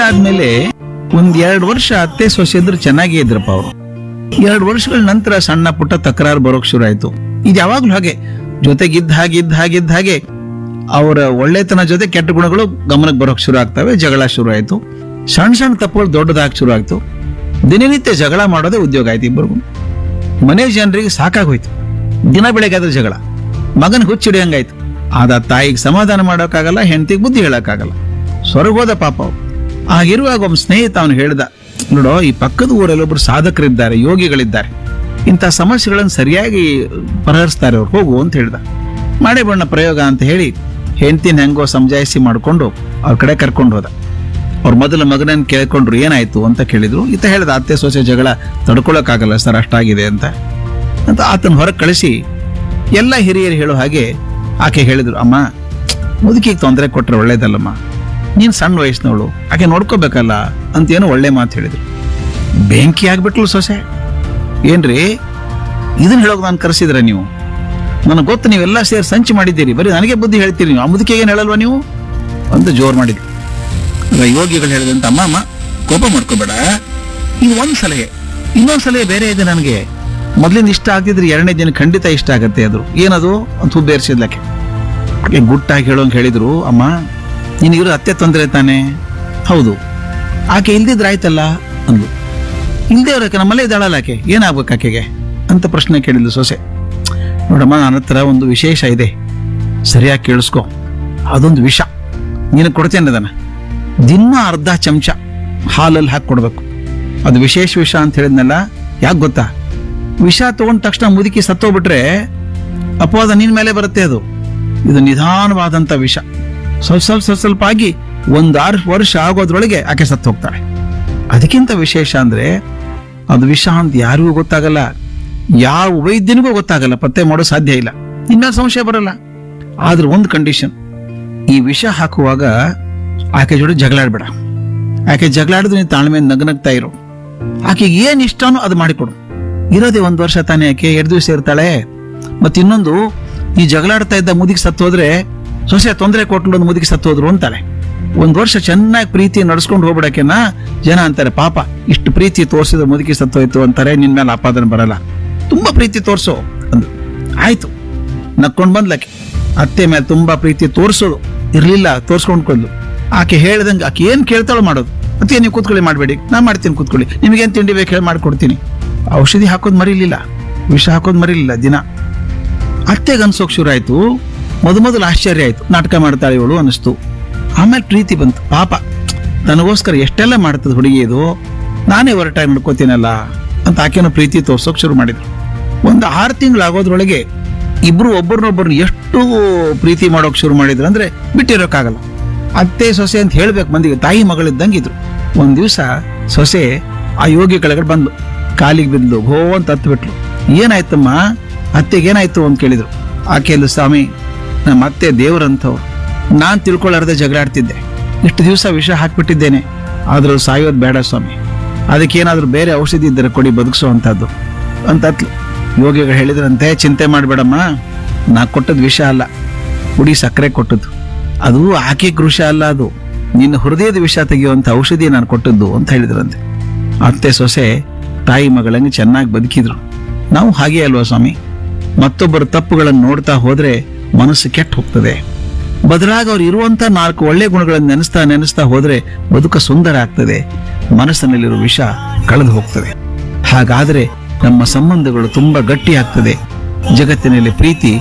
ಆದ್ಮೇಲೆ ಒಂದ್ ಎರಡು ವರ್ಷ ಅತ್ತೆ ಸೊಸೆದ್ರು ಚೆನ್ನಾಗೇ ಇದ್ರಪ್ಪ ಅವರು ಎರಡು ವರ್ಷಗಳ ನಂತರ ಸಣ್ಣ ಪುಟ್ಟ ತಕರಾರು ಬರೋಕ್ ಶುರು ಆಯ್ತು ಇದು ಯಾವಾಗ್ಲೂ ಹಾಗೆ ಜೊತೆಗಿದ್ದ ಹಾಗೆ ಇದ್ದ ಹಾಗೆ ಇದ್ದ ಹಾಗೆ ಅವರ ಒಳ್ಳೆತನ ಜೊತೆ ಕೆಟ್ಟ ಗುಣಗಳು ಗಮನಕ್ಕೆ ಬರೋಕ್ ಶುರು ಆಗ್ತವೆ ಜಗಳ ಶುರು ಆಯ್ತು ಸಣ್ಣ ಸಣ್ಣ ತಪ್ಪುಗಳು ದೊಡ್ಡದಾಗಿ ಶುರು ಆಯ್ತು ದಿನನಿತ್ಯ ಜಗಳ ಮಾಡೋದೇ ಉದ್ಯೋಗ ಆಯ್ತು ಇಬ್ಬರಿಗೂ ಮನೆ ಜನರಿಗೆ ಸಾಕಾಗೋಯ್ತು ದಿನ ಬೆಳಗ್ಗೆ ಆದ್ರೆ ಜಗಳ ಮಗನ ಹುಚ್ಚಿಡಿಯಂಗಾಯ್ತು ಆದ ತಾಯಿಗೆ ಸಮಾಧಾನ ಮಾಡೋಕ್ಕಾಗಲ್ಲ ಹೆಂಡತಿಗೆ ಬುದ್ಧಿ ಹೇಳಕ್ಕಾಗಲ್ಲ ಸ್ವರ್ಗೋದ ಪಾಪ ಅವ್ರು. ಆಗಿರುವಾಗ ಒಬ್ಬ ಸ್ನೇಹಿತ ಅವನು ಹೇಳ್ದ ನೋಡೋ ಈ ಪಕ್ಕದ ಊರಲ್ಲಿ ಒಬ್ರು ಸಾಧಕರಿದ್ದಾರೆ ಯೋಗಿಗಳಿದ್ದಾರೆ ಇಂಥ ಸಮಸ್ಯೆಗಳನ್ನು ಸರಿಯಾಗಿ ಪರಿಹರಿಸ್ತಾರೆ ಅವ್ರು ಹೋಗು ಅಂತ ಹೇಳ್ದ ಮಾಡೇ ಬಣ್ಣ ಪ್ರಯೋಗ ಅಂತ ಹೇಳಿ ಹೆಂಡತಿನ ಹೆಂಗೋ ಸಮಜಾಯಿಸಿ ಮಾಡ್ಕೊಂಡು ಅವ್ರ ಕಡೆ ಕರ್ಕೊಂಡು ಹೋದ ಅವ್ರ ಮೊದಲ ಮಗನನ್ನ ಕೇಳ್ಕೊಂಡ್ರು ಏನಾಯ್ತು ಅಂತ ಕೇಳಿದ್ರು ಈತ ಹೇಳ್ದ ಅತ್ತೆ ಸೊಸೆ ಜಗಳ ತಡ್ಕೊಳಕ್ಕಾಗಲ್ಲ ಸರ್ ಅಷ್ಟಾಗಿದೆ ಅಂತ ಅಂತ ಆತನ ಹೊರಗೆ ಕಳಿಸಿ ಎಲ್ಲ ಹಿರಿಯರು ಹೇಳೋ ಹಾಗೆ ಆಕೆ ಹೇಳಿದ್ರು ಅಮ್ಮ ಮುದುಕಿಗೆ ತೊಂದರೆ ಕೊಟ್ರೆ ಒಳ್ಳೇದಲ್ಲಮ್ಮ ನೀನ್ ಸಣ್ಣ ವಯಸ್ಸಿನವಳು ಆಕೆ ನೋಡ್ಕೋಬೇಕಲ್ಲ ಅಂತ ಏನೋ ಒಳ್ಳೆ ಮಾತು ಹೇಳಿದ್ರು ಬೆಂಕಿ ಆಗ್ಬಿಟ್ಲು ಸೊಸೆ ಏನ್ರಿ ಇದನ್ನ ಹೇಳೋಕೆ ನಾನು ಕರೆಸಿದ್ರ ನೀವು ನನಗೆ ಗೊತ್ತು ನೀವೆಲ್ಲ ಸೇರಿ ಸಂಚು ಮಾಡಿದ್ದೀರಿ ಬರೀ ನನಗೆ ಬುದ್ಧಿ ಹೇಳ್ತೀರಿ ನೀವು ಆ ಮುದುಕಿಗೆ ಏನು ಹೇಳಲ್ವಾ ನೀವು ಅಂತ ಜೋರ್ ಮಾಡಿದ್ರು ಆಗ ಯೋಗಿಗಳು ಹೇಳಿದಂತ ಅಮ್ಮ ಅಮ್ಮ ಕೋಪ ಮಾಡ್ಕೋಬೇಡ ಇದು ಒಂದ್ ಸಲಹೆ ಇನ್ನೊಂದ್ ಸಲಹೆ ಬೇರೆ ಇದೆ ನನಗೆ ಮೊದ್ಲಿಂದ ಇಷ್ಟ ಆಗ್ತಿದ್ರೆ ಎರಡನೇ ದಿನ ಖಂಡಿತ ಇಷ್ಟ ಆಗತ್ತೆ ಅದು ಏನದು ಅಂತ ಹುಬ್ಬೇರಿಸಿದ್ಲಕ್ಕೆ ಆಕೆ ಗುಟ್ಟಾಗಿ ಹೇಳೋಂಗ್ ಹೇಳಿದ್ರು ಅಮ್ಮ ನಿನಗಿರೋ ಅತ್ತೆ ತೊಂದರೆ ತಾನೆ ಹೌದು ಆಕೆ ಇಲ್ದಿದ್ರೆ ಆಯ್ತಲ್ಲ ಅಂದ್ಲು ಇಲ್ದೇ ಇರೋಕೆ ನಮ್ಮಲ್ಲೇ ಇದ್ದಾಳಲ್ಲ ಆಕೆ ಏನಾಗ್ಬೇಕು ಆಕೆಗೆ ಅಂತ ಪ್ರಶ್ನೆ ಕೇಳಿದ್ಲು ಸೊಸೆ ನೋಡಮ್ಮ ನನ್ನ ಹತ್ರ ಒಂದು ವಿಶೇಷ ಇದೆ ಸರಿಯಾಗಿ ಕೇಳಿಸ್ಕೊ ಅದೊಂದು ವಿಷ ನಿನಗೆ ಕೊಡ್ತೇನೆ ಅದನ್ನ ದಿನ ಅರ್ಧ ಚಮಚ ಹಾಲಲ್ಲಿ ಹಾಕಿ ಕೊಡ್ಬೇಕು ಅದು ವಿಶೇಷ ವಿಷ ಅಂತ ಹೇಳಿದ್ನಲ್ಲ ಯಾಕೆ ಗೊತ್ತಾ ವಿಷ ತಗೊಂಡ ತಕ್ಷಣ ಮುದುಕಿ ಸತ್ತೋಗ್ಬಿಟ್ರೆ ಅಪವಾದ ನಿನ್ ಮೇಲೆ ಬರುತ್ತೆ ಅದು ಇದು ನಿಧಾನವಾದಂತ ವಿಷ ಸ್ವಲ್ಪ ಸ್ವಲ್ಪ ಸ್ವಲ್ಪ ಸ್ವಲ್ಪ ಆಗಿ ಒಂದ್ ಆರು ವರ್ಷ ಆಗೋದ್ರೊಳಗೆ ಆಕೆ ಸತ್ತು ಹೋಗ್ತಾಳೆ ಅದಕ್ಕಿಂತ ವಿಶೇಷ ಅಂದ್ರೆ ಅದು ವಿಷ ಅಂತ ಯಾರಿಗೂ ಗೊತ್ತಾಗಲ್ಲ ಯಾವ ವೈದ್ಯನಿಗೂ ಗೊತ್ತಾಗಲ್ಲ ಪತ್ತೆ ಮಾಡೋ ಸಾಧ್ಯ ಇಲ್ಲ ಇನ್ನ ಸಂಶಯ ಬರಲ್ಲ ಆದ್ರೆ ಒಂದು ಕಂಡೀಷನ್ ಈ ವಿಷ ಹಾಕುವಾಗ ಆಕೆ ಜೋಡಿ ಜಗಳಾಡ್ಬೇಡ ಆಕೆ ಜಗಳಾಡಿದ್ರೆ ನೀನು ತಾಳ್ಮೆ ನಗನಗ್ತಾ ಇರು ಆಕೆಗೆ ಏನ್ ಇಷ್ಟನೋ ಅದು ಮಾಡಿಕೊಡು ಇರೋದೇ ಒಂದ್ ವರ್ಷ ತಾನೇ ಆಕೆ ಎರಡು ದಿವಸ ಇರ್ತಾಳೆ ಮತ್ತೆ ಇನ್ನೊಂದು ಈ ಜಗಳಾಡ್ತಾ ಇದ್ದ ಮುದುಕಿ ಸತ್ತು ಹೋದ್ರೆ ಸೊಸೆ ತೊಂದರೆ ಕೊಟ್ಲು ಒಂದು ಮುದುಕಿ ಸತ್ತು ಹೋದ್ರು ಅಂತಾಳೆ ಒಂದ್ ವರ್ಷ ಚೆನ್ನಾಗಿ ಪ್ರೀತಿ ನಡ್ಸ್ಕೊಂಡು ಹೋಗ್ಬಿಡಕೆನ ಜನ ಅಂತಾರೆ ಪಾಪ ಇಷ್ಟು ಪ್ರೀತಿ ತೋರಿಸಿದ ಮುದುಕಿ ಸತ್ತೋಯ್ತು ಅಂತಾರೆ ನಿನ್ ಮೇಲೆ ಆಪಾದನೆ ಬರಲ್ಲ ತುಂಬಾ ಪ್ರೀತಿ ತೋರ್ಸು ಅಂದ್ರು ಆಯ್ತು ನಕ್ಕೊಂಡ್ ಬಂದ್ಲಕ್ಕೆ ಅತ್ತೆ ಮೇಲೆ ತುಂಬಾ ಪ್ರೀತಿ ತೋರಿಸೋದು ಇರ್ಲಿಲ್ಲ ತೋರ್ಸ್ಕೊಂಡ್ ಕೊಂಡ್ಲು ಆಕೆ ಹೇಳ್ದಂಗೆ ಆಕೆ ಏನ್ ಕೇಳ್ತಾಳೋ ಮಾಡೋದು ಮತ್ತೆ ನೀವು ಕೂತ್ಕೊಳ್ಳಿ ಮಾಡಬೇಡಿ ನಾ ಮಾಡ್ತೀನಿ ಕೂತ್ಕೊಳ್ಳಿ ನಿಮಗೇನ್ ತಿಂಡಿ ಬೇಕು ಹೇಳಿ ಮಾಡ್ಕೊಡ್ತೀನಿ ಔಷಧಿ ಹಾಕೋದ್ ಮರಿಲಿಲ್ಲ ವಿಷ ಹಾಕೋದ್ ಮರಿಲಿಲ್ಲ ದಿನ ಅತ್ತೆಗೆ ಅನ್ಸೋಕ್ ಶುರು ಆಯ್ತು ಮೊದ ಮೊದಲು ಆಶ್ಚರ್ಯ ಆಯ್ತು ನಾಟಕ ಮಾಡ್ತಾಳೆ ಇವಳು ಅನಿಸ್ತು ಆಮೇಲೆ ಪ್ರೀತಿ ಬಂತು ಪಾಪ ನನಗೋಸ್ಕರ ಎಷ್ಟೆಲ್ಲ ಮಾಡ್ತದ ಹುಡುಗಿ ಇದು ನಾನೇ ಹೊರಟಾಗಿ ನೋಡ್ಕೋತೀನಲ್ಲ ಅಂತ ಆಕೆನ ಪ್ರೀತಿ ತೋರ್ಸೋಕ್ ಶುರು ಮಾಡಿದ್ರು ಒಂದು ಆರು ತಿಂಗಳು ಆಗೋದ್ರೊಳಗೆ ಇಬ್ರು ಒಬ್ಬರನ್ನೊಬ್ಬರನ್ನ ಎಷ್ಟು ಪ್ರೀತಿ ಮಾಡೋಕ್ ಶುರು ಮಾಡಿದ್ರು ಅಂದ್ರೆ ಬಿಟ್ಟಿರೋಕ್ಕಾಗಲ್ಲ ಅತ್ತೆ ಸೊಸೆ ಅಂತ ಹೇಳ್ಬೇಕು ಮಂದಿಗೆ ತಾಯಿ ಮಗಳಿದ್ದಂಗೆ ಇದ್ರು ಒಂದ್ ದಿವಸ ಸೊಸೆ ಆ ಯೋಗಿ ಕೆಳಗಡೆ ಬಂದ್ಲು ಕಾಲಿಗೆ ಬಿದ್ಲು ಭೋ ಅಂತ ಹತ್ತು ಬಿಟ್ಲು ಏನಾಯ್ತಮ್ಮ ಅತ್ತೆಗೆ ಏನಾಯ್ತು ಅಂತ ಕೇಳಿದ್ರು ಆಕೆಲ್ಲ ಸ್ವಾಮಿ ನಮ್ಮ ಅತ್ತೆ ದೇವ್ರಂತವ್ರು ನಾನ್ ತಿಳ್ಕೊಳ್ಳಾರ್ದೆ ಜಗಳಾಡ್ತಿದ್ದೆ ಇಷ್ಟು ದಿವಸ ವಿಷ ಹಾಕ್ಬಿಟ್ಟಿದ್ದೇನೆ ಆದ್ರೂ ಸಾಯೋದ್ ಬೇಡ ಸ್ವಾಮಿ ಅದಕ್ಕೇನಾದ್ರೂ ಬೇರೆ ಔಷಧಿ ಇದ್ದರೆ ಕೊಡಿ ಬದುಕಿಸುವಂತದ್ದು ಅಂತ ಅತ್ಲು ಯೋಗಿಗಳು ಹೇಳಿದ್ರಂತೆ ಚಿಂತೆ ಮಾಡಬೇಡಮ್ಮ ನಾ ಕೊಟ್ಟದ್ ವಿಷ ಅಲ್ಲ ಕುಡಿ ಸಕ್ಕರೆ ಕೊಟ್ಟದ್ದು ಅದು ಆಕೆ ಕೃಷ ಅಲ್ಲ ಅದು ನಿನ್ನ ಹೃದಯದ ವಿಷ ತೆಗೆಯುವಂತ ಔಷಧಿ ನಾನು ಕೊಟ್ಟದ್ದು ಅಂತ ಹೇಳಿದ್ರಂತೆ ಅತ್ತೆ ಸೊಸೆ ತಾಯಿ ಮಗಳಂಗೆ ಚೆನ್ನಾಗಿ ಬದುಕಿದ್ರು ನಾವು ಹಾಗೆ ಅಲ್ವಾ ಸ್ವಾಮಿ ಮತ್ತೊಬ್ಬರ ತಪ್ಪುಗಳನ್ನು ನೋಡ್ತಾ ಹೋದ್ರೆ ಮನಸ್ಸು ಕೆಟ್ಟು ಹೋಗ್ತದೆ ಬದಲಾಗಿ ಅವ್ರು ಇರುವಂತ ನಾಲ್ಕು ಒಳ್ಳೆ ಗುಣಗಳನ್ನು ನೆನೆಸ್ತಾ ನೆನೆಸ್ತಾ ಹೋದ್ರೆ ಬದುಕ ಸುಂದರ ಆಗ್ತದೆ ಮನಸ್ಸಿನಲ್ಲಿರೋ ವಿಷ ಕಳೆದು ಹೋಗ್ತದೆ ಹಾಗಾದ್ರೆ ನಮ್ಮ ಸಂಬಂಧಗಳು ತುಂಬಾ ಗಟ್ಟಿ ಆಗ್ತದೆ ಜಗತ್ತಿನಲ್ಲಿ ಪ್ರೀತಿ